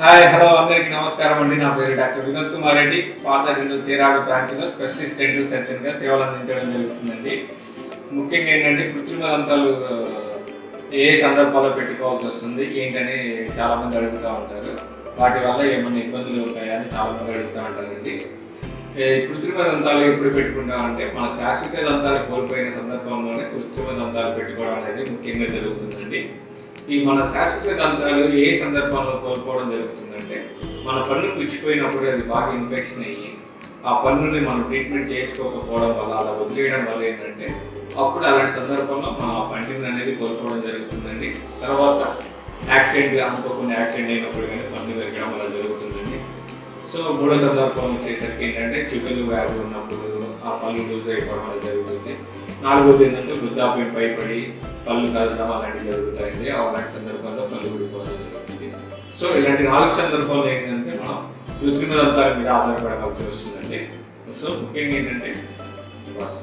hi hello అందరికీ నమస్కారం అండి నా పేరు డాక్టర్ వినోద్ కుమార్ రెడ్డి పాత హిందూ చీరాల బ్రాంచ్లో స్పెషలిస్ట్ డెంటల్ సర్జన్గా సేవలు అందించడం జరుగుతుందండి ముఖ్యంగా ఏంటంటే కృత్రిమ దంతాలు ఆ, ఏ సందర్భాల్లో పెట్టుకోవాల్సి వస్తుంది ఏంటని చాలా మంది అడుగుతూ ఉంటారు వాటి వల్ల ఏమైనా ఇబ్బందులు ఉంటాయా అని చాలా మంది అడుగుతూ ఉంటారండి ఏ, కృత్రిమ దంతాలు ఎప్పుడు పెట్టుకుంటామంటే మన శాశ్వత దంతాలు కోల్పోయిన సందర్భంలోనే కృత్రిమ దంతాలు పెట్టుకోవడం అనేది ముఖ్యంగా జరుగుతుందండి ఈ మన శాశ్వత దంతాలు ఏ సందర్భంలో కోల్పోవడం జరుగుతుందంటే మన పన్ను పుచ్చిపోయినప్పుడు అది బాగా ఇన్ఫెక్షన్ అయ్యి ఆ పన్నుని మనం ట్రీట్మెంట్ చేయించుకోకపోవడం వల్ల అలా వదిలేయడం వల్ల ఏంటంటే అప్పుడు అలాంటి సందర్భంలో మన పంటిని అనేది కోల్పోవడం జరుగుతుందండి తర్వాత యాక్సిడెంట్ అనుకోకుండా యాక్సిడెంట్ అయినప్పుడు కానీ పన్ను పెరగడం వల్ల జరుగుతుందండి సో మూడో సందర్భం వచ్చేసరికి ఏంటంటే చుక్కలు వ్యాధి ఉన్నప్పుడు ఆ పళ్ళు లూజ్ అయిపోవడం వల్ల జరుగుతుంది నాలుగోది ఏంటంటే వృద్ధాప్యం పైపడి పళ్ళు కదలడం అలాంటివి జరుగుతాయండి అలాంటి సందర్భాల్లో పళ్ళు ఊడిపోవడం జరుగుతుంది సో ఇలాంటి నాలుగు సందర్భాలు ఏంటంటే మనం కృత్రిమ దంతాల మీద ఆధారపడవలసి వస్తుందండి సో ముఖ్యంగా ఏంటంటే బస్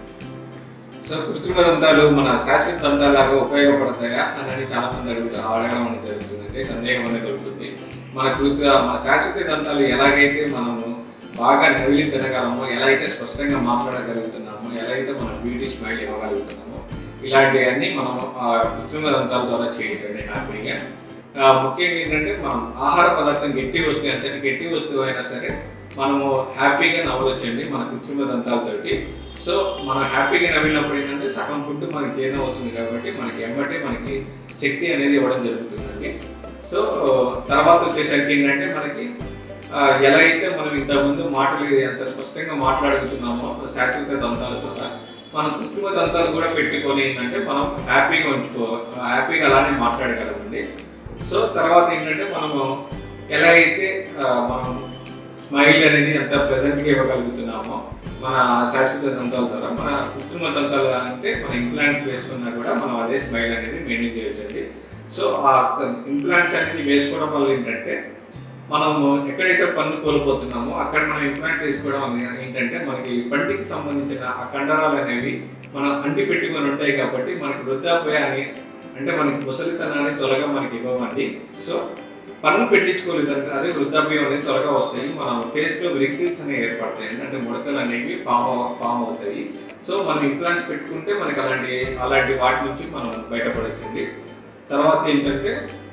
సో కృత్రిమ దంతాలు మన శాశ్వత దంతాలాగా ఉపయోగపడతాయా అని చాలా మంది అడుగుతారు అడగడం అనేది జరుగుతుందండి సందేహం అనేది ఉంటుంది మన కృత్ర మన శాశ్వత దంతాలు ఎలాగైతే మనము బాగా నవిలి తినగలమో ఎలా అయితే స్పష్టంగా మాట్లాడగలుగుతున్నామో ఎలా అయితే మనం బ్యూటీ స్మైల్ ఇవ్వగలుగుతున్నామో ఇలాంటివన్నీ మనం ఆ కృత్రిమ దంతాల ద్వారా చేయొచ్చండి హ్యాపీగా ఆ, ముఖ్యంగా ఏంటంటే మనం ఆహార పదార్థం గట్టి వస్తువు ఎంత గట్టి వస్తువు అయినా సరే మనము హ్యాపీగా నవ్వొచ్చండి మన కృత్రిమ దంతాలతోటి సో మనం హ్యాపీగా నవ్వినప్పుడు ఏంటంటే సగం ఫుడ్ మనకి జీర్ణం అవుతుంది కాబట్టి మనకి ఎమ్మటే మనకి శక్తి అనేది ఇవ్వడం జరుగుతుందండి సో తర్వాత వచ్చేసరికి ఏంటంటే మనకి ఆ, ఎలా అయితే మనం ఇంతకుముందు మాటలు ఎంత స్పష్టంగా మాట్లాడుతున్నామో శాశ్వత దంతాల ద్వారా మనం కృత్రిమ దంతాలు కూడా పెట్టుకొని ఏంటంటే మనం హ్యాపీగా ఉంచుకో హ్యాపీగా అలానే మాట్లాడగలమండి సో తర్వాత ఏంటంటే మనము ఎలా అయితే ఆ, మనం స్మైల్ అనేది ఎంత ప్రెసెంట్గా ఇవ్వగలుగుతున్నామో మన శాశ్వత దంతాల ద్వారా మన కృత్రిమ దంతాలు అంటే మన ఇంప్లాంట్స్ వేసుకున్నా కూడా మనం అదే స్మైల్ అనేది మెయింటైన్ చేయొచ్చండి సో ఆ ఇంప్లాంట్స్ అనేది వేసుకోవడం వల్ల ఏంటంటే మనము ఎక్కడైతే పన్ను కోల్పోతున్నామో అక్కడ మనం ఇంప్లాంట్స్ వేసుకోవడం వల్ల ఏంటంటే మనకి పంటికి సంబంధించిన ఆ కండరాలు అనేవి మనం అంటి పెట్టుకొని ఉంటాయి కాబట్టి మనకి వృద్ధాప్యాన్ని అంటే మనకి ముసలితనాన్ని త్వరగా మనకి ఇవ్వమండి సో పన్ను పెట్టించుకోలేదంటే అదే వృద్ధాప్యం అనేది త్వరగా వస్తాయి మన ఫేస్లో రింకిల్స్ అనేవి ఏర్పడతాయి అంటే ముడతలు అనేవి ఫామ్ ఫామ్ అవుతాయి సో మనం ఇంప్లాంట్స్ పెట్టుకుంటే మనకి అలాంటి అలాంటి వాటి నుంచి మనం బయటపడొచ్చండి తర్వాత ఏంటంటే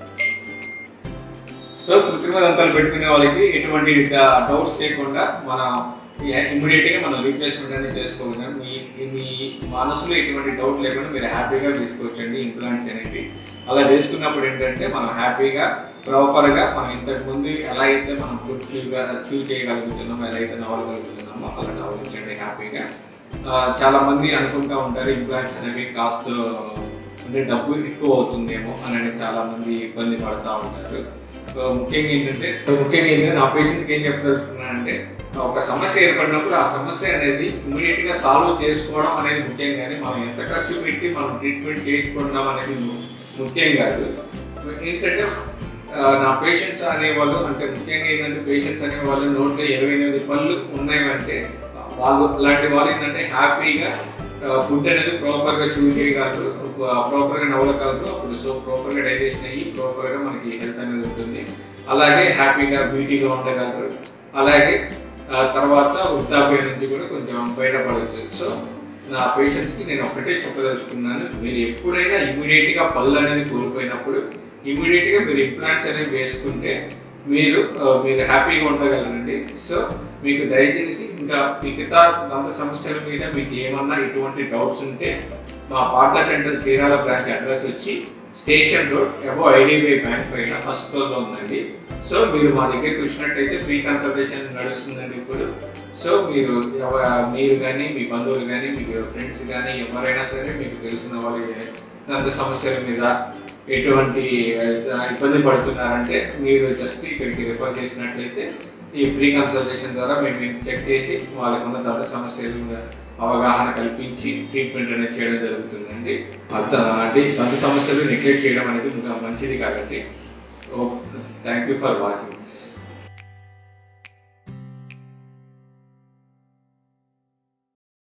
సో కృత్రిమ దంతాలు పెట్టుకునే వాళ్ళకి ఎటువంటి డౌట్స్ లేకుండా మన ఇమీడియట్ గా మనం రీప్లేస్మెంట్ అనేది చేసుకోవాలి మీ మీ మనసులో ఎటువంటి డౌట్ లేకుండా మీరు హ్యాపీగా తీసుకోవచ్చండి ఇంప్లాంట్స్ అనేవి అలా వేసుకున్నప్పుడు ఏంటంటే మనం హ్యాపీగా ప్రాపర్గా మనం ఇంతకు ముందు ఎలా అయితే మనం ఫుడ్ చూగా చూ చేయగలుగుతున్నామో ఎలా అయితే నవ్వగలుగుతున్నామో అలా నవ్వచ్చండి హ్యాపీగా ఆ, చాలా మంది అనుకుంటా ఉంటారు ఇంప్లాంట్స్ అనేవి కాస్త అంటే డబ్బు ఎక్కువ అవుతుందేమో అని అని చాలా మంది ఇబ్బంది పడుతూ ఉంటారు సో ముఖ్యంగా ఏంటంటే సో ముఖ్యంగా ఏంటంటే నా పేషెంట్కి ఏం చెప్పదలుచుకున్నానంటే ఒక సమస్య ఏర్పడినప్పుడు ఆ సమస్య అనేది ఇమీడియట్ గా సాల్వ్ చేసుకోవడం అనేది ముఖ్యం కానీ మనం ఎంత ఖర్చు పెట్టి మనం ట్రీట్మెంట్ చేయించుకుంటాం అనేది ము- ముఖ్యం కాదు ఏంటంటే ఆ, నా పేషెంట్స్ అనేవాళ్ళు అంటే ముఖ్యంగా ఏంటంటే పేషెంట్స్ అనేవాళ్ళు నోట్లో ఇరవై ఎనిమిది పళ్ళు ఉన్నాయంటే వాళ్ళు అలాంటి వాళ్ళు ఏంటంటే హ్యాపీగా ఫుడ్ అనేది ప్రాపర్గా చూ చేయగలరు ప్రాపర్గా నవ్వగలరు అప్పుడు సో ప్రాపర్గా డైజెషన్ అయ్యి ప్రాపర్గా మనకి హెల్త్ అనేది ఉంటుంది అలాగే హ్యాపీగా బ్యూటీగా ఉండగలరు అలాగే ఆ, తర్వాత వృద్ధాప్యం నుంచి కూడా కొంచెం బయటపడవచ్చు సో నా పేషెంట్స్కి నేను ఒకటే చెప్పదలుచుకున్నాను మీరు ఎప్పుడైనా ఇమీడియట్గా పళ్ళు అనేది కోల్పోయినప్పుడు ఇమీడియట్గా మీరు ఇంప్లాంట్స్ అనేవి వేసుకుంటే మీరు ఆ, మీరు హ్యాపీగా ఉండగలరండి సో మీకు దయచేసి ఇంకా మిగతా దంత సమస్యల మీద మీకు ఏమన్నా ఇటువంటి డౌట్స్ ఉంటే మా పాత డెంటల్ చీరాల బ్రాంచ్ అడ్రస్ వచ్చి station road above IDBI bank పైన ఫస్ట్ ఫ్లోర్లో ఉందండి సో మీరు మా దగ్గరికి వచ్చినట్టయితే ఫ్రీ కన్సల్టేషన్ నడుస్తుందండి ఇప్పుడు సో మీరు ఎవ- మీరు కానీ మీ బంధువులు కానీ మీ ఫ్రెండ్స్ కానీ ఎవరైనా సరే మీకు తెలిసిన వాళ్ళు ఏ- దంత సమస్యల మీద ఎటువంటి ఆ, ఇబ్బంది పడుతున్నారంటే మీరు జస్ట్ ఇక్కడికి రిఫర్ చేసినట్లయితే ఈ ఫ్రీ కన్సల్టేషన్ ద్వారా మేము చెక్ చేసి వాళ్ళకున్న దంత సమస్యలు మీద అవగాహన కల్పించి ట్రీట్మెంట్ అనేది చేయడం జరుగుతుందండి అంత అంటే దంత సమస్యలు నెగ్లెక్ట్ చేయడం అనేది ఇంకా మంచిది కాబట్టి thank you for watching this